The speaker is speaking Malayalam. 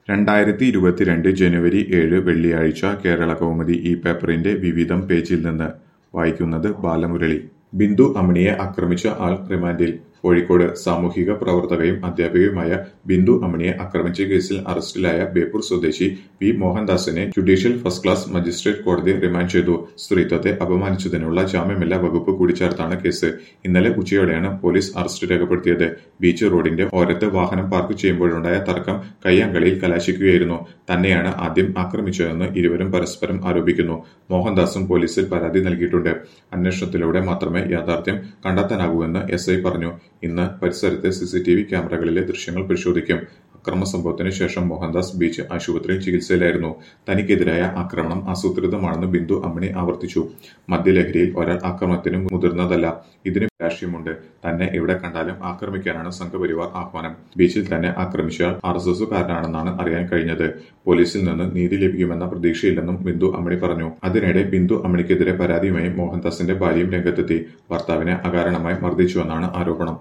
രണ്ടായിരത്തി ഇരുപത്തിരണ്ട് ജനുവരി ഏഴ് വെള്ളിയാഴ്ച കേരളകൗമുദി ഈ പേപ്പറിന്റെ വിവിധം പേജിൽ നിന്ന് വായിക്കുന്നത് ബാലമുരളി ബിന്ദു അമ്മിണിയെ ആക്രമിച്ച ആൾ റിമാൻഡിൽ കോഴിക്കോട് സാമൂഹിക പ്രവർത്തകയും അധ്യാപികയുമായ ബിന്ദു അമ്മിണിയെ ആക്രമിച്ച കേസിൽ അറസ്റ്റിലായ ബേപ്പൂർ സ്വദേശി വി മോഹൻദാസിനെ ജുഡീഷ്യൽ ഫസ്റ്റ് ക്ലാസ് മജിസ്ട്രേറ്റ് കോടതി റിമാൻഡ് ചെയ്തു സ്ത്രീത്വത്തെ അപമാനിച്ചതിനുള്ള ജാമ്യമില്ലാ വകുപ്പ് കൂടി ചേർത്താണ് കേസ് ഇന്നലെ ഉച്ചയോടെയാണ് പോലീസ് അറസ്റ്റ് രേഖപ്പെടുത്തിയത് ബീച്ച് റോഡിന്റെ ഓരത്ത് വാഹനം പാർക്ക് ചെയ്യുമ്പോഴുണ്ടായ തർക്കം കയ്യാങ്കളിയിൽ കലാശിക്കുകയായിരുന്നു തന്നെയാണ് ആദ്യം ആക്രമിച്ചതെന്ന് ഇരുവരും പരസ്പരം ആരോപിക്കുന്നു മോഹൻദാസും പോലീസിൽ പരാതി നൽകിയിട്ടുണ്ട് അന്വേഷണത്തിലൂടെ മാത്രമേ യാഥാർത്ഥ്യം കണ്ടെത്താനാകൂവെന്ന് എസ് ഐ പറഞ്ഞു ഇന്ന് പരിസരത്തെ സിസിടിവി ക്യാമറകളിലെ ദൃശ്യങ്ങൾ പരിശോധിക്കും അക്രമ സംഭവത്തിന് ശേഷം മോഹൻദാസ് ബീച്ച് ആശുപത്രിയിൽ ചികിത്സയിലായിരുന്നു തനിക്കെതിരായ ആക്രമണം ആസൂത്രിതമാണെന്ന് ബിന്ദു അമ്മിണി ആവർത്തിച്ചു മദ്യലഹരിയിൽ ഒരാൾ ആക്രമണത്തിന് മുതിർന്നതല്ല ഇതിന് രാഷ്ട്രീയമുണ്ട് തന്നെ എവിടെ കണ്ടാലും ആക്രമിക്കാനാണ് സംഘപരിവാർ ആഹ്വാനം ബീച്ചിൽ തന്നെ ആക്രമിച്ചയാൾ ആർ എസ് എസുകാരനാണെന്നാണ് അറിയാൻ കഴിഞ്ഞത് പോലീസിൽ നിന്ന് നീതി ലഭിക്കുമെന്ന പ്രതീക്ഷയില്ലെന്നും ബിന്ദു അമ്മിണി പറഞ്ഞു അതിനിടെ ബിന്ദു അമ്മിണിക്കെതിരെ പരാതിയുമായി മോഹൻദാസിന്റെ ഭാര്യയും രംഗത്തെത്തി ഭർത്താവിനെ അകാരണമായി മർദ്ദിച്ചുവെന്നാണ് ആരോപണം